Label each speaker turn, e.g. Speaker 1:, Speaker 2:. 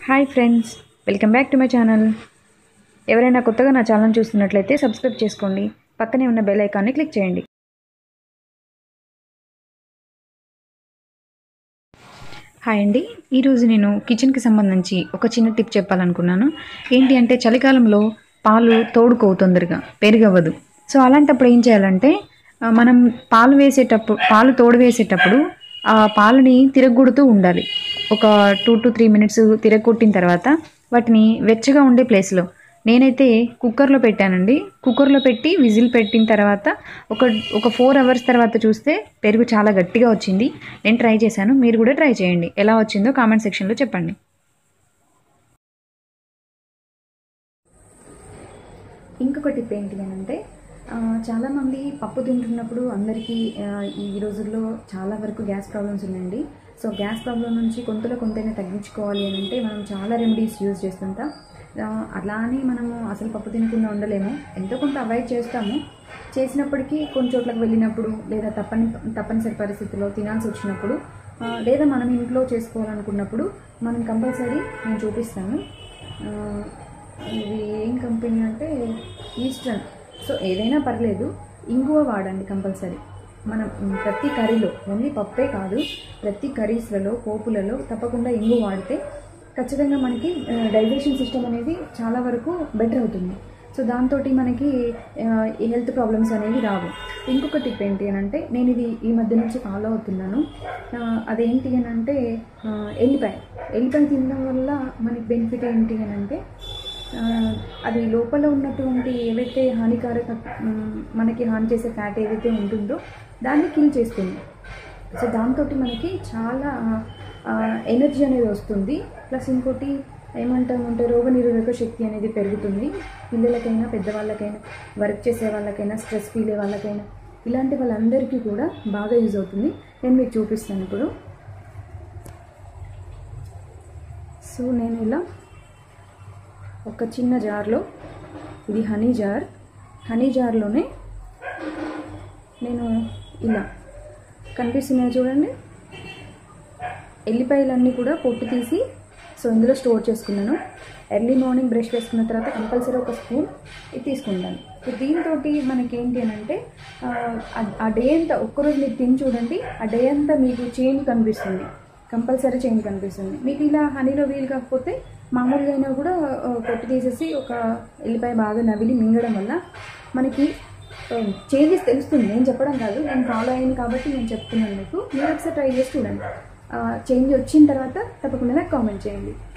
Speaker 1: hi friends welcome back to my channel ఎవరైనా కొత్తగా నా ఛానల్ చూస్తున్నట్లయితే సబ్స్క్రైబ్ చేసుకోండి పక్కనే ఉన్న బెల్ ఐకాన్ని క్లిక్ చేయండి హాయ్ అండి ఈరోజు నేను కిచెన్కి సంబంధించి ఒక చిన్న టిప్ చెప్పాలనుకున్నాను ఏంటి అంటే చలికాలంలో పాలు తోడుకోవు తొందరగా పెరుగవ్వదు సో అలాంటప్పుడు ఏం చేయాలంటే ఆ, మనం పాలు వేసేటప్పుడు పాలు తోడు వేసేటప్పుడు ఆ పాలని తిరగొడుతూ ఉండాలి ఒక టూ టు త్రీ మినిట్స్ తిరగొట్టిన తర్వాత వాటిని వెచ్చగా ఉండే ప్లేస్లో నేనైతే కుక్కర్లో పెట్టానండి కుక్కర్లో పెట్టి విజిల్ పెట్టిన తర్వాత ఒక ఒక ఫోర్ అవర్స్ తర్వాత చూస్తే పెరుగు చాలా గట్టిగా వచ్చింది నేను ట్రై చేశాను మీరు కూడా ట్రై చేయండి ఎలా వచ్చిందో కామెంట్ సెక్షన్లో చెప్పండి ఇంకొక టిప్ ఏంటి అని అంటే ఆ, చాలామంది పప్పు తింటున్నప్పుడు అందరికీ ఆ, ఈ రోజుల్లో చాలా వరకు గ్యాస్ ప్రాబ్లమ్స్ ఉన్నాయండి సో గ్యాస్ ప్రాబ్లం నుంచి కొంతలో కొంతైనా తగ్గించుకోవాలి అని అంటే మనం చాలా రెమెడీస్ యూజ్ చేస్తుంటాం ఆ, అలా అని మనము అసలు పప్పు తినకుండా ఉండలేము ఎంతో కొంత అవాయిడ్ చేస్తాము చేసినప్పటికీ కొన్ని చోట్లకు వెళ్ళినప్పుడు లేదా తప్పని తప్పనిసరి పరిస్థితుల్లో తినాల్సి వచ్చినప్పుడు ఆ, లేదా మనం ఇంట్లో చేసుకోవాలనుకున్నప్పుడు మనం కంపల్సరీ నేను చూపిస్తాను ఆ, ఇది ఏం కంపెనీ అంటే ఈస్టర్న్ సో ఏదైనా పర్లేదు ఇంగువ వాడండి కంపల్సరీ మనం ప్రతి కర్రీలో ఓన్లీ పప్పే కాదు ప్రతి కర్రీస్లలో పోపులలో తప్పకుండా ఇంగు వాడితే ఖచ్చితంగా మనకి డైజెషన్ సిస్టమ్ అనేది చాలా వరకు బెటర్ అవుతుంది సో దాంతో మనకి ఆ, ఈ హెల్త్ ప్రాబ్లమ్స్ అనేవి రావు ఇంకొక టిప్ ఏంటి అని అంటే నేను ఇది ఈ మధ్య నుంచి ఫాలో అవుతున్నాను ఆ, అదేంటి అని అంటే ఆ, ఎల్లిపాయ ఎల్లిపాయ తినడం వల్ల మనకి బెనిఫిట్ ఏంటి అని అంటే ఆ, అది లోపల ఉన్నటువంటి ఏవైతే హానికారక మ్, మనకి హాని చేసే ఫ్యాట్ ఏదైతే ఉంటుందో దాన్ని కిల్ చేస్తుంది సో దాంతో మనకి చాలా ఎనర్జీ అనేది వస్తుంది ప్లస్ ఇంకోటి ఏమంటామంటే రోగనిరోధక శక్తి అనేది పెరుగుతుంది పిల్లలకైనా పెద్దవాళ్ళకైనా వర్క్ చేసే వాళ్ళకైనా స్ట్రెస్ ఫీల్ అయ్యే వాళ్ళకైనా ఇలాంటి వాళ్ళందరికీ కూడా బాగా యూజ్ అవుతుంది నేను మీకు చూపిస్తాను ఇప్పుడు సో నేను ఇలా ఒక చిన్న జార్లో ఇది హనీ జార్ హనీ జార్లోనే నేను ఇలా కనిపిస్తున్నాయి చూడండి ఎల్లిపాయలన్నీ కూడా పొట్టు తీసి సో ఇందులో స్టోర్ చేసుకున్నాను ఎర్లీ మార్నింగ్ బ్రష్ వేసుకున్న తర్వాత కంపల్సరీ ఒక స్పూన్ ఇది తీసుకుంటాను సో దీంతో మనకి ఏంటి అని అంటే ఆ, ఆ- ఆ డే అంతా ఒక్కరోజు మీరు తిని చూడండి ఆ డే అంతా మీకు చేంజ్ కనిపిస్తుంది కంపల్సరీ చేంజ్ కనిపిస్తుంది మీకు ఇలా హనీలో వీలు కాకపోతే మామూలుగా అయినా కూడా ఆ, పొట్టు తీసేసి ఒక ఎల్లిపాయ బాగా నవిలి మింగడం వల్ల మనకి చేంజెస్ తెలుస్తుంది నేను చెప్పడం కాదు నేను ఫాలో అయ్యాను కాబట్టి నేను చెప్తున్నాను మీకు మీరు ఒకసారి ట్రై చేసి చూడండి చేంజ్ వచ్చిన తర్వాత తప్పకుండా నాకు కామెంట్ చేయండి